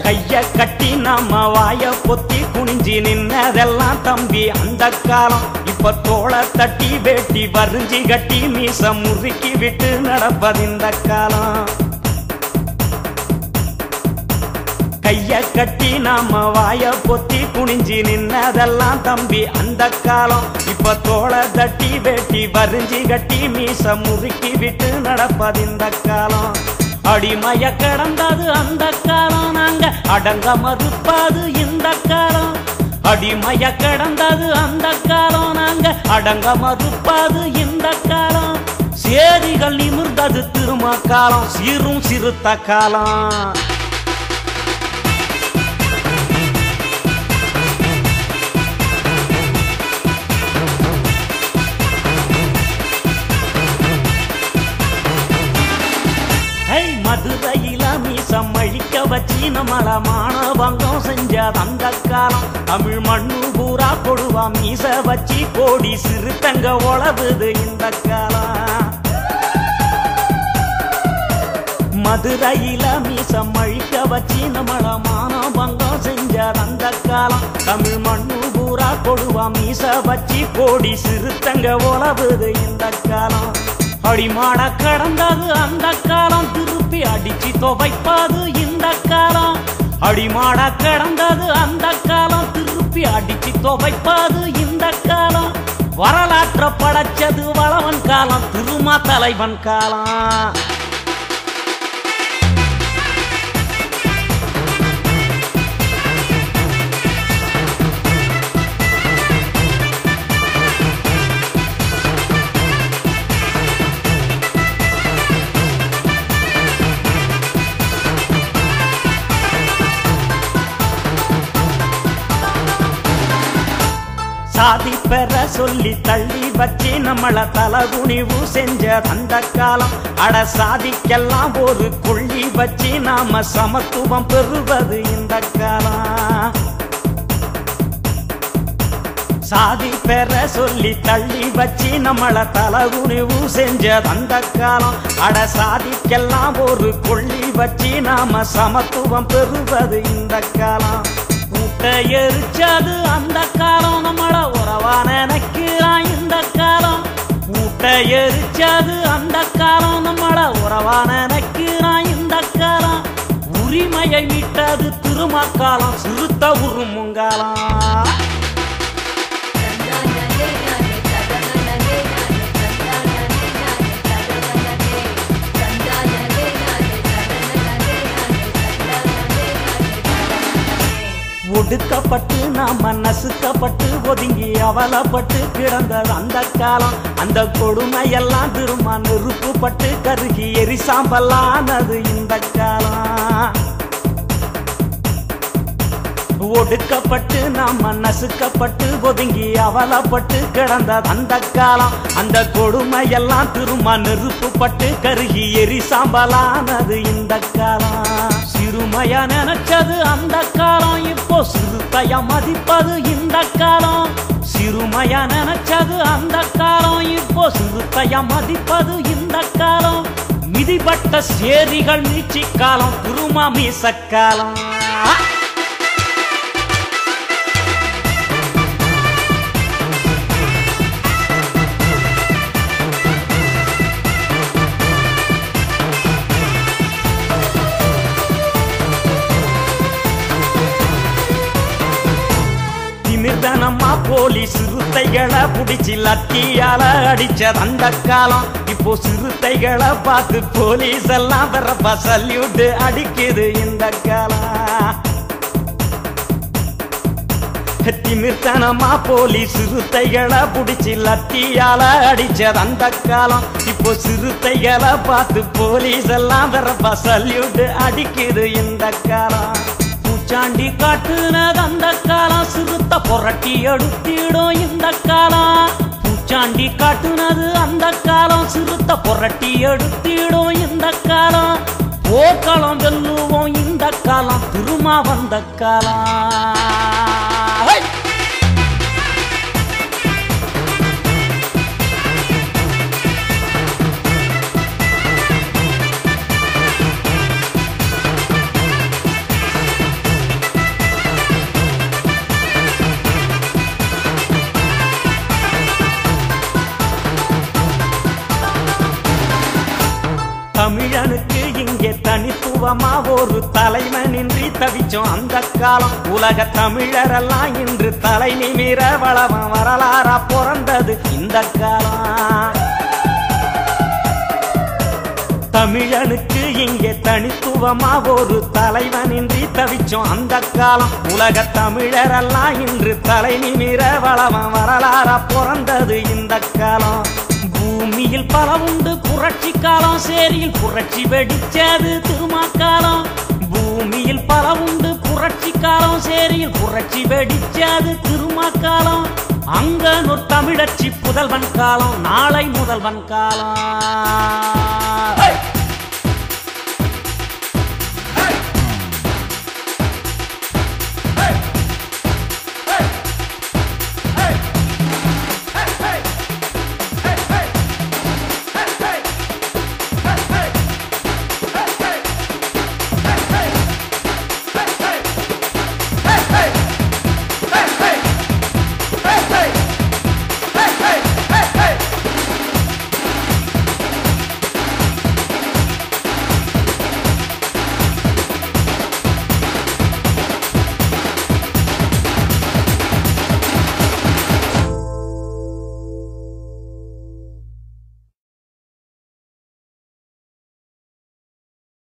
கைய கட்டி நாம வாய பொத்தி குனிஞ்சி நின்னதெல்லாம் தம்பி அந்த காலம் இப்ப தோள தட்டி வேட்டி வரிஞ்சி கட்டி மீச முறுக்கி விட்டு நடப்பது இந்த காலம் கைய கட்டி நாம வாய பொத்தி குனிஞ்சி நின்னதெல்லாம் தம்பி அந்த காலம் இப்ப தோள தட்டி வேட்டி வரிஞ்சி கட்டி மீச முறுக்கி விட்டு நடப்பது இந்த காலம் அடிமைய கடந்தது அந்த காலம் நாங்க அடங்க மறுப்பது இந்த காலம் அடிமைய கடந்தது அந்த காலம் நாங்க அடங்க மறுப்பது இந்த காலம் சேரிகள் நிமிர்ந்தது திரும்ப காலம் சீரும் சிறுத்த காலம் ஹை மதுரையில மீசம் அழிக்க வச்சு நம்மள மானவங்கம் செஞ்ச அந்த காலம் தமிழ் மண்ணு பூரா கொடுவா மீச வச்சு கோடி சிறுத்தங்க உழவுது இந்த காலம் மதுரையில மீசம் அழிக்க வச்சு நம்மள மானவங்கம் செஞ்ச அந்த காலம் தமிழ் மண்ணு பூரா கொடுவா மீச வச்சு கோடி சிறுத்தங்க உழவுது இந்த காலம் அடிமாட கடந்தது அந்த காலம் திருப்பி அடிச்சு துவைப்பது இந்த காலம் அடிமாட கடந்தது அந்த காலம் திருப்பி அடிச்சு துவைப்பது இந்த காலம் வரலாற்ற படைச்சது வளவன் காலம் திருமா தலைவன் காலம் சாதி பெற சொல்லி தள்ளி வச்சு நம்மள தலகுனிவு செஞ்ச அந்த காலம் அட சாதிக்கெல்லாம் ஒரு கொள்ளி வச்சு நாம சமத்துவம் பெறுவது இந்த காலம் சாதி பெற சொல்லி தள்ளி வச்சு நம்மள தலகுனிவு செஞ்ச அந்த காலம் அட சாதிக்கெல்லாம் ஒரு கொள்ளி வச்சு நாம சமத்துவம் பெறுவது இந்த காலம் கூட்ட எரிச்சது அந்த காலம் நம்மள உறவா நினைக்கிறான் இந்த காலம் கூட்ட எரிச்சது அந்த காலம் நம்மள உறவா நினைக்கிறான் இந்த காலம் உரிமையை மீட்டது திருமக்காலம் சிறுத்த உருமுங்காலம் ஒடுக்கப்பட்டு நாம நசுக்கப்பட்டு ஒதுங்கி அவலப்பட்டு கிடந்த அந்த காலம் அந்த கொடுமையெல்லாம் திரும்ப நெருப்புப்பட்டு கருகி எரிசாம்பலானது இந்த காலம் ஒடுக்கப்பட்டு நாம நசுக்கப்பட்டு ஒதுங்கி அவலப்பட்டு கிடந்த அந்த காலம் அந்த கொடுமையெல்லாம் திரும்ப நெருப்புப்பட்டு கருகி எரிசாம்பலானது இந்த காலம் சிறுமையா நினைச்சது அந்த காலம் இப்போ சிறுத்தையா மதிப்பது இந்த காலம் சிறுமையா நினைச்சது அந்த காலம் இப்போ சிறுத்தையா மதிப்பது இந்த காலம் மிதிப்பட்ட சேரிகள் மீச்சி காலம் குருமா மீசக்காலம் திமிர்தனமா போலீஸ் சிறுத்தைகளை புடிச்சு லத்தியால அடிச்ச அந்த காலம் இப்போ சிறுத்தைகளை பார்த்து போலீஸ் எல்லாம் வரப்பா சல்யூட் அடிக்குது இந்த காலம் திமிர்த்தனமா போலீஸ் சிறுத்தைகளை புடிச்சு லத்தியால அடிச்சது அந்த காலம் இப்போ சிறுத்தைகளை பார்த்து போலீஸ் எல்லாம் வரப்பா சல்யூட் அடிக்குது இந்த காலம் பூச்சாண்டி காட்டுனது அந்த காலம் சிறுத்த புரட்டி எடுத்திடும் இந்த காலம் பூச்சாண்டி காட்டுனது அந்த காலம் சிறுத்த புரட்டி எடுத்திடும் இந்த காலம் போர்க்களம் வெல்லுவோம் இந்த காலம் திருமா வந்த காலம் ஹை! தனித்துவமா ஒரு தலைவனின்றி தவிச்சோம் அந்த காலம் உலக தமிழரெல்லாம் இன்று தலை நிமிர வளவம் வரலாறா பிறந்தது இந்த காலம் தமிழனுக்கு இங்கே தனித்துவமா ஒரு தலைவனின்றி தவிச்சோம் அந்த காலம் உலக தமிழரெல்லாம் இன்று தலை நிமிர வளவம் வரலாறா பிறந்தது இந்த காலம் பூமியில் பல உண்டு புரட்சி காலம் சேரியில் புரட்சி வெடிச்சது திருமாக்காலம் பூமியில் பல உண்டு புரட்சி காலம் சேரியில் புரட்சி வெடிச்சது திருமாக்காலம் அங்கனூர் தமிழச்சி புதல்வன் காலம் நாளை முதல்வன் காலம்